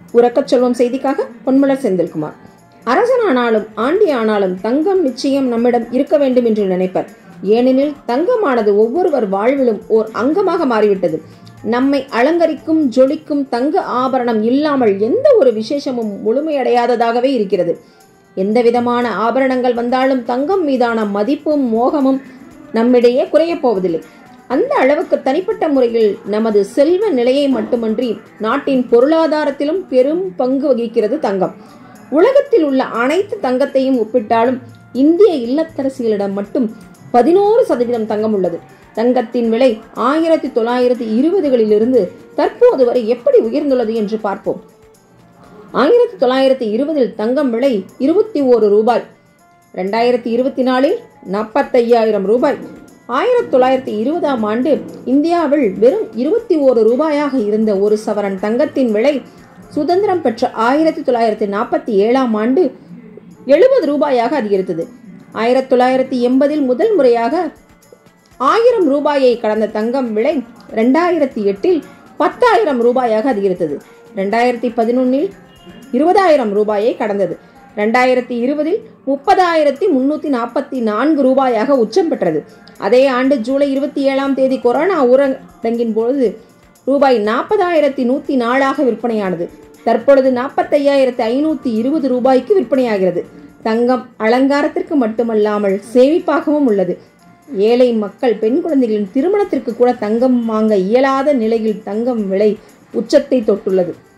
உறக்கச் சொல்வம் செய்திக்காக பொன்மலர் Senthilkumar அரசனானாலும் aunty ஆனாலும் தங்கம் நிச்சயம் நம்மிடம் இருக்க வேண்டும் என்று நினைப்பர் ஏனெனில் தங்கமானது ஒவ்வொருவர் வாழ்விலும் ஓர் அங்கமாக மாறிவிட்டது நம்மை அலங்கரிக்கும் ஜொலிக்கும் தங்க ஆபரணம் இல்லாமல் எந்த ஒரு விசேஷமும் முழுமையடையாததாகவே இருக்கிறது எந்த விதமான ஆபரணங்கள் வந்தாலும் தங்கம் மீதான மதிப்பும் மோகமும் நம்மிடையே குறையப் போவதில்லை அந்த அளவுக்கு தனிப்பட்ட முறையில் நமது செல்வ நிலையை மட்டுமன்றி நாட்டின் பொருளாதாரத்திலும் பெரும் பங்கு வகிக்கிறது தங்கம் உலகத்தில் உள்ள அனைத்து தங்கத்தையும் ஒப்பிட்டாலும் இந்திய இல்லத்தரசிகளிடம் மட்டும் பதினோரு சதவீதம் தங்கம் உள்ளது தங்கத்தின் விலை ஆயிரத்தி தொள்ளாயிரத்தி இருபதுகளிலிருந்து தற்போது வரை எப்படி உயர்ந்துள்ளது என்று பார்ப்போம் ஆயிரத்தி தொள்ளாயிரத்தி இருபதில் தங்கம் விலை இருபத்தி ஓரு ரூபாய் ரெண்டாயிரத்தி இருபத்தி நாலில் நாற்பத்தையாயிரம் ரூபாய் ஆயிரத்தி தொள்ளாயிரத்தி இருபதாம் ஆண்டு இந்தியாவில் வெறும் இருபத்தி ஓரு ரூபாயாக இருந்த ஒரு சவரன் தங்கத்தின் விலை சுதந்திரம் பெற்ற ஆயிரத்தி தொள்ளாயிரத்தி நாற்பத்தி ஏழாம் ஆண்டு எழுபது ரூபாயாக அதிகரித்தது ஆயிரத்தி தொள்ளாயிரத்தி எண்பதில் முதல் முறையாக ஆயிரம் ரூபாயை கடந்த தங்கம் விலை ரெண்டாயிரத்தி எட்டில் பத்தாயிரம் ரூபாயாக அதிகரித்தது ரெண்டாயிரத்தி பதினொன்னில் இருபதாயிரம் ரூபாயை கடந்தது ரெண்டாயிரத்தி இருபதில் முப்பதாயிரத்தி முன்னூற்றி நாற்பத்தி நான்கு ரூபாயாக உச்சம் பெற்றது அதே ஆண்டு ஜூலை இருபத்தி ஏழாம் தேதி கொரோனா ஊரடங்கின் பொழுது ரூபாய் நாற்பதாயிரத்தி நூற்றி நாலாக விற்பனையானது தற்பொழுது நாற்பத்தையாயிரத்தி ஐநூற்றி இருபது ரூபாய்க்கு விற்பனையாகிறது தங்கம் அலங்காரத்திற்கு மட்டுமல்லாமல் சேமிப்பாகவும் உள்ளது ஏழை மக்கள் பெண் குழந்தைகளின் திருமணத்திற்கு கூட தங்கம் வாங்க இயலாத நிலையில் தங்கம் விலை உச்சத்தை தொட்டுள்ளது